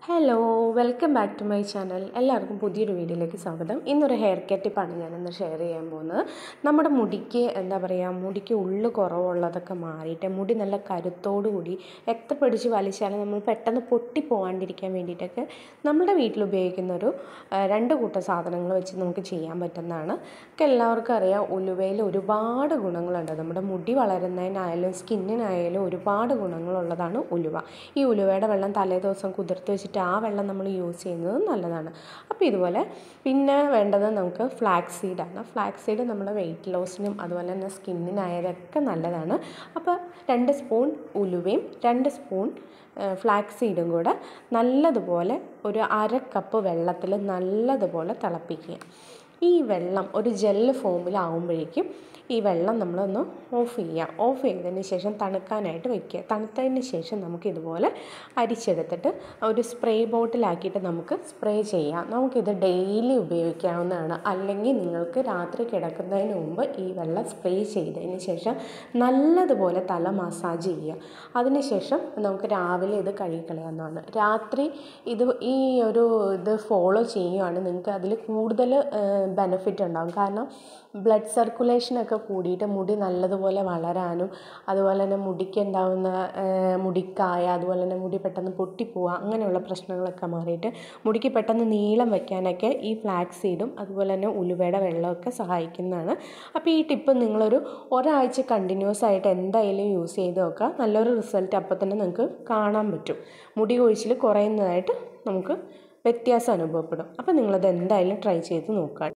hello welcome back to my channel എല്ലാവർക്കും പുതിയൊരു വീഡിയോയിലേക്ക് സ്വാഗതം ഇന്നൊരു ഹെയർ കെയർ ടിപ്പാണ് ഞാനിന്ന് ഷെയർ ചെയ്യാൻ പോകുന്നത് നമ്മുടെ മുടിക്ക് എന്താ പറയുക മുടിക്ക് ഉള്ളു കുറവുള്ളതൊക്കെ മാറിയിട്ട് മുടി നല്ല കരുത്തോടു കൂടി എത്ര പിടിച്ച് വലിച്ചാലും നമ്മൾ പെട്ടെന്ന് പൊട്ടിപ്പോവാണ്ടിരിക്കാൻ വേണ്ടിയിട്ടൊക്കെ നമ്മുടെ വീട്ടിൽ ഉപയോഗിക്കുന്ന ഒരു ആ, രണ്ട് കൂട്ടം സാധനങ്ങൾ വെച്ച് നമുക്ക് ചെയ്യാൻ പറ്റുന്നതാണ് ഒക്കെ എല്ലാവർക്കും അറിയാം ഉലുവയിൽ ഒരുപാട് ഗുണങ്ങളുണ്ട് നമ്മുടെ മുടി വളരുന്നതിനായാലും സ്കിന്നിനായാലും ഒരുപാട് ഗുണങ്ങളുള്ളതാണ് ഉലുവ ഈ ഉലുവയുടെ വെള്ളം തലേ ദിവസം കുതിർത്ത് വെച്ചിട്ട് ആ വെള്ളം നമ്മൾ യൂസ് ചെയ്യുന്നത് നല്ലതാണ് അപ്പോൾ ഇതുപോലെ പിന്നെ വേണ്ടത് നമുക്ക് ഫ്ലാക്സ് സീഡാണ് ഫ്ലാക്സ് സീഡ് നമ്മുടെ വെയിറ്റ് ലോസിനും അതുപോലെ തന്നെ സ്കിന്നിനായാലൊക്കെ നല്ലതാണ് അപ്പോൾ രണ്ട് സ്പൂൺ ഉലുവയും രണ്ട് സ്പൂൺ ഫ്ലാക്സ് സീഡും കൂടെ നല്ലതുപോലെ ഒരു അര കപ്പ് വെള്ളത്തിൽ നല്ലതുപോലെ തിളപ്പിക്കുക ഈ വെള്ളം ഒരു ജെല്ല് ഫോമിലാവുമ്പോഴേക്കും ഈ വെള്ളം നമ്മളൊന്ന് ഓഫ് ചെയ്യുക ഓഫ് ചെയ്തതിന് ശേഷം തണുക്കാനായിട്ട് വെക്കുക തണുത്തതിന് ശേഷം നമുക്ക് ഇതുപോലെ അരിച്ചെടുത്തിട്ട് ഒരു സ്പ്രേ ബോട്ടിലാക്കിയിട്ട് നമുക്ക് സ്പ്രേ ചെയ്യാം നമുക്കിത് ഡെയിലി ഉപയോഗിക്കാവുന്നതാണ് അല്ലെങ്കിൽ നിങ്ങൾക്ക് രാത്രി കിടക്കുന്നതിന് മുമ്പ് ഈ വെള്ളം സ്പ്രേ ചെയ്തതിന് ശേഷം നല്ലതുപോലെ തല മസാജ് ചെയ്യുക അതിനുശേഷം നമുക്ക് രാവിലെ ഇത് കഴുകിക്കളയാവുന്നതാണ് രാത്രി ഇത് ഈ ഒരു ഇത് ഫോളോ ചെയ്യുകയാണ് നിങ്ങൾക്ക് അതിൽ കൂടുതൽ ബെനിഫിറ്റ് ഉണ്ടാകും കാരണം ബ്ലഡ് സർക്കുലേഷനൊക്കെ കൂടിയിട്ട് മുടി നല്ലതുപോലെ വളരാനും അതുപോലെ തന്നെ മുടിക്ക് ഉണ്ടാകുന്ന മുടിക്കായ അതുപോലെ തന്നെ മുടി പെട്ടെന്ന് പൊട്ടിപ്പോവുക അങ്ങനെയുള്ള പ്രശ്നങ്ങളൊക്കെ മാറിയിട്ട് മുടിക്ക് പെട്ടെന്ന് നീളം വയ്ക്കാനൊക്കെ ഈ ഫ്ലാക്സ് സീഡും അതുപോലെ തന്നെ ഉലുവയുടെ വെള്ളമൊക്കെ സഹായിക്കുന്നതാണ് അപ്പോൾ ഈ ടിപ്പ് നിങ്ങളൊരു ഒരാഴ്ച കണ്ടിന്യൂസ് ആയിട്ട് എന്തായാലും യൂസ് ചെയ്ത് നോക്കുക നല്ലൊരു റിസൾട്ട് അപ്പോൾ തന്നെ നിങ്ങൾക്ക് കാണാൻ പറ്റും മുടി കൊഴിച്ചിൽ കുറയുന്നതായിട്ട് നമുക്ക് വ്യത്യാസം അനുഭവപ്പെടും അപ്പോൾ നിങ്ങളത് എന്തായാലും ട്രൈ ചെയ്ത് നോക്കുക